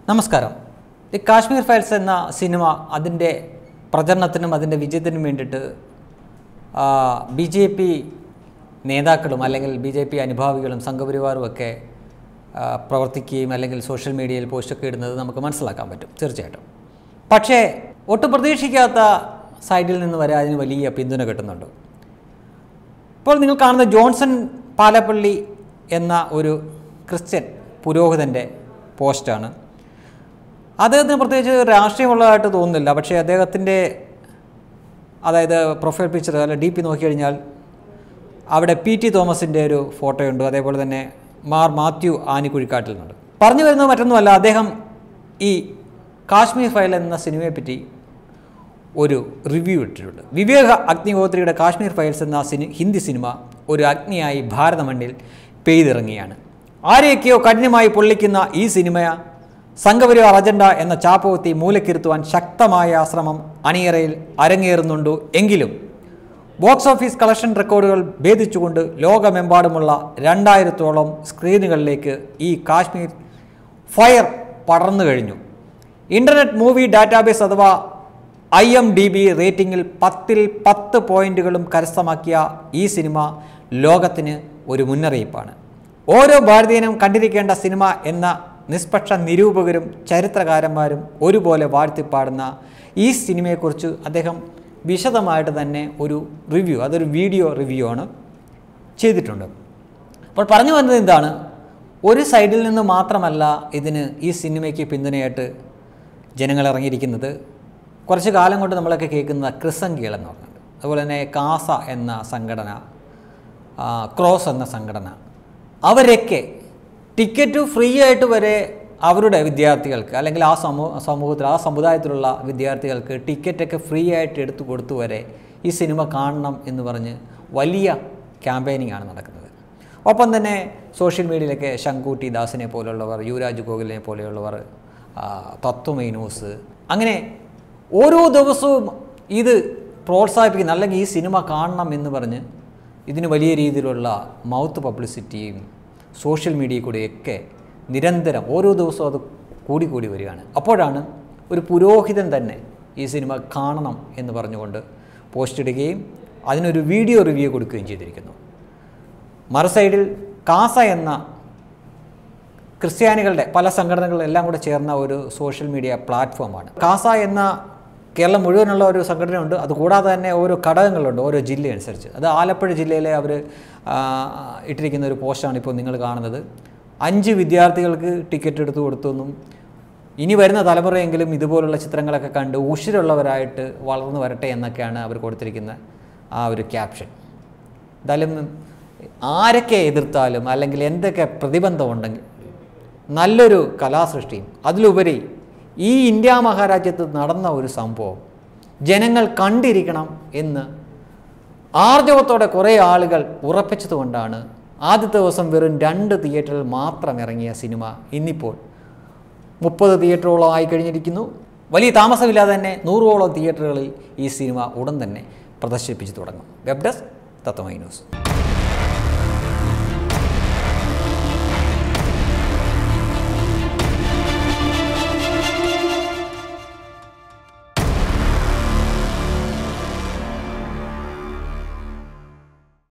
നമസ്കാരം ഈ കാശ്മീർ ഫയൽസ് എന്ന സിനിമ അതിൻ്റെ പ്രചരണത്തിനും അതിൻ്റെ വിജയത്തിനും വേണ്ടിയിട്ട് ബി ജെ പി നേതാക്കളും അല്ലെങ്കിൽ ബി ജെ പി അനുഭാവികളും സംഘപരിവാറും ഒക്കെ ആ, പ്രവർത്തിക്കുകയും അല്ലെങ്കിൽ സോഷ്യൽ മീഡിയയിൽ പോസ്റ്റൊക്കെ ഇടുന്നത് നമുക്ക് മനസ്സിലാക്കാൻ പറ്റും തീർച്ചയായിട്ടും പക്ഷേ ഒട്ടും പ്രതീക്ഷിക്കാത്ത സൈഡിൽ നിന്ന് വരെ അതിന് വലിയ പിന്തുണ കിട്ടുന്നുണ്ട് ഇപ്പോൾ നിങ്ങൾ കാണുന്ന ജോൺസൺ പാലപ്പള്ളി എന്ന ഒരു ക്രിസ്ത്യൻ പുരോഹിതൻ്റെ പോസ്റ്റാണ് അദ്ദേഹത്തിന് പ്രത്യേകിച്ച് രാഷ്ട്രീയമുള്ളതായിട്ട് തോന്നുന്നില്ല പക്ഷേ അദ്ദേഹത്തിൻ്റെ അതായത് പ്രൊഫൈൽ പിക്ചർ അല്ല ഡി പി നോക്കിക്കഴിഞ്ഞാൽ അവിടെ പി ടി തോമസിൻ്റെ ഒരു ഫോട്ടോയുണ്ട് അതേപോലെ തന്നെ മാർ മാത്യു ആനിക്കുഴിക്കാട്ടിൽ നിന്നുണ്ട് പറഞ്ഞു വരുന്നത് മറ്റൊന്നുമല്ല അദ്ദേഹം ഈ കാശ്മീർ ഫയൽ എന്ന സിനിമയെപ്പറ്റി ഒരു റിവ്യൂ ഇട്ടിട്ടുണ്ട് വിവേക അഗ്നിഹോത്രിയുടെ കാശ്മീർ ഫയൽസ് എന്ന സിനി ഹിന്ദി സിനിമ ഒരു അഗ്നിയായി ഭാരത മണ്ണിൽ പെയ്തിറങ്ങിയാണ് ആരെയൊക്കെയോ കഠിനമായി പൊള്ളിക്കുന്ന ഈ സിനിമ സംഘപരിവാർ അജണ്ട എന്ന ചാപ്പകുത്തി മൂലക്കിരുത്തുവാൻ ശക്തമായ ശ്രമം അണിയറയിൽ അരങ്ങേറുന്നുണ്ട് എങ്കിലും ബോക്സ് ഓഫീസ് കളക്ഷൻ റെക്കോർഡുകൾ ഭേദിച്ചുകൊണ്ട് ലോകമെമ്പാടുമുള്ള രണ്ടായിരത്തോളം സ്ക്രീനുകളിലേക്ക് ഈ കാശ്മീർ ഫയർ പടർന്നു കഴിഞ്ഞു ഇൻ്റർനെറ്റ് മൂവി ഡാറ്റാബേസ് അഥവാ ഐ എം ഡി ബി റേറ്റിംഗിൽ പത്തിൽ പത്ത് പോയിന്റുകളും കരസ്ഥമാക്കിയ ഈ സിനിമ ലോകത്തിന് ഒരു മുന്നറിയിപ്പാണ് ഓരോ ഭാരതീയനും കണ്ടിരിക്കേണ്ട സിനിമ എന്ന നിഷ്പക്ഷ നിരൂപകരും ചരിത്രകാരന്മാരും ഒരുപോലെ വാഴ്ത്തിപ്പാടുന്ന ഈ സിനിമയെക്കുറിച്ച് അദ്ദേഹം വിശദമായിട്ട് തന്നെ ഒരു റിവ്യൂ അതൊരു വീഡിയോ റിവ്യൂ ആണ് ചെയ്തിട്ടുണ്ട് അപ്പോൾ പറഞ്ഞു വന്നത് എന്താണ് ഒരു സൈഡിൽ നിന്ന് മാത്രമല്ല ഇതിന് ഈ സിനിമയ്ക്ക് പിന്തുണയായിട്ട് ജനങ്ങൾ ഇറങ്ങിയിരിക്കുന്നത് കുറച്ച് കാലം കൊണ്ട് നമ്മളൊക്കെ കേൾക്കുന്ന ക്രിസംഗികൾ എന്ന് പറഞ്ഞിട്ടുണ്ട് അതുപോലെ തന്നെ കാസ എന്ന സംഘടന ആ, ക്രോസ് എന്ന സംഘടന അവരൊക്കെ ടിക്കറ്റ് ഫ്രീ ആയിട്ട് വരെ അവരുടെ വിദ്യാർത്ഥികൾക്ക് അല്ലെങ്കിൽ ആ സമൂഹ സമൂഹത്തിൽ ആ സമുദായത്തിലുള്ള വിദ്യാർത്ഥികൾക്ക് ടിക്കറ്റൊക്കെ ഫ്രീ ആയിട്ട് എടുത്തു കൊടുത്തു വരെ ഈ സിനിമ കാണണം എന്ന് പറഞ്ഞ് വലിയ ക്യാമ്പയിനിങ് ആണ് നടക്കുന്നത് ഒപ്പം തന്നെ സോഷ്യൽ മീഡിയയിലൊക്കെ ശങ്കൂട്ടി ദാസിനെ പോലുള്ളവർ യുവരാജ് ഗോകുലിനെ പോലെയുള്ളവർ ആ, തത്വമൈ ന്യൂസ് അങ്ങനെ ഓരോ ദിവസവും ഇത് പ്രോത്സാഹിപ്പിക്കുന്ന അല്ലെങ്കിൽ ഈ സിനിമ കാണണം എന്ന് പറഞ്ഞ് ഇതിന് വലിയ രീതിയിലുള്ള മൗത്ത് പബ്ലിസിറ്റിയും സോഷ്യൽ മീഡിയയിൽ കൂടെയൊക്കെ നിരന്തരം ഓരോ ദിവസവും അത് കൂടി കൂടി വരികയാണ് അപ്പോഴാണ് ഒരു പുരോഹിതൻ തന്നെ ഈ സിനിമ കാണണം എന്ന് പറഞ്ഞുകൊണ്ട് പോസ്റ്റ് ഇടുകയും അതിനൊരു വീഡിയോ റിവ്യൂ കൊടുക്കുകയും ചെയ്തിരിക്കുന്നു മറു സൈഡിൽ കാസ എന്ന ക്രിസ്ത്യാനികളുടെ പല സംഘടനകളും എല്ലാം കൂടെ ചേർന്ന ഒരു സോഷ്യൽ മീഡിയ പ്ലാറ്റ്ഫോമാണ് കാസ എന്ന കേരളം മുഴുവനുള്ള ഒരു സംഘടനയുണ്ട് അതുകൂടാതെ തന്നെ ഓരോ ഘടകങ്ങളുണ്ട് ഓരോ ജില്ല അനുസരിച്ച് അത് ആലപ്പുഴ ജില്ലയിലെ അവർ ഇട്ടിരിക്കുന്ന ഒരു പോസ്റ്റാണ് ഇപ്പോൾ നിങ്ങൾ കാണുന്നത് അഞ്ച് വിദ്യാർത്ഥികൾക്ക് ടിക്കറ്റ് എടുത്തു കൊടുത്തെന്നും ഇനി വരുന്ന തലമുറയെങ്കിലും ഇതുപോലുള്ള ചിത്രങ്ങളൊക്കെ കണ്ട് ഉഷിരുള്ളവരായിട്ട് വളർന്നു വരട്ടെ എന്നൊക്കെയാണ് അവർ കൊടുത്തിരിക്കുന്ന ആ ഒരു ക്യാപ്ഷൻ എന്തായാലും ആരൊക്കെ എതിർത്താലും അല്ലെങ്കിൽ എന്തൊക്കെ പ്രതിബന്ധമുണ്ടെങ്കിൽ നല്ലൊരു കലാസൃഷ്ടിയും അതിലുപരി ഈ ഇന്ത്യ മഹാരാജ്യത്ത് നടന്ന ഒരു സംഭവം ജനങ്ങൾ കണ്ടിരിക്കണം എന്ന് ആർജവത്തോടെ കുറേ ആളുകൾ ഉറപ്പിച്ചതുകൊണ്ടാണ് ആദ്യത്തെ ദിവസം വെറും രണ്ട് തിയേറ്ററിൽ മാത്രം ഇറങ്ങിയ സിനിമ ഇന്നിപ്പോൾ മുപ്പത് തിയേറ്ററോളം ആയി കഴിഞ്ഞിരിക്കുന്നു വലിയ താമസമില്ലാതെ തന്നെ നൂറോളം തിയേറ്ററുകളിൽ ഈ സിനിമ ഉടൻ തന്നെ പ്രദർശിപ്പിച്ചു തുടങ്ങും വെബ് ഡെസ്ക് തത്വമൈ ന്യൂസ്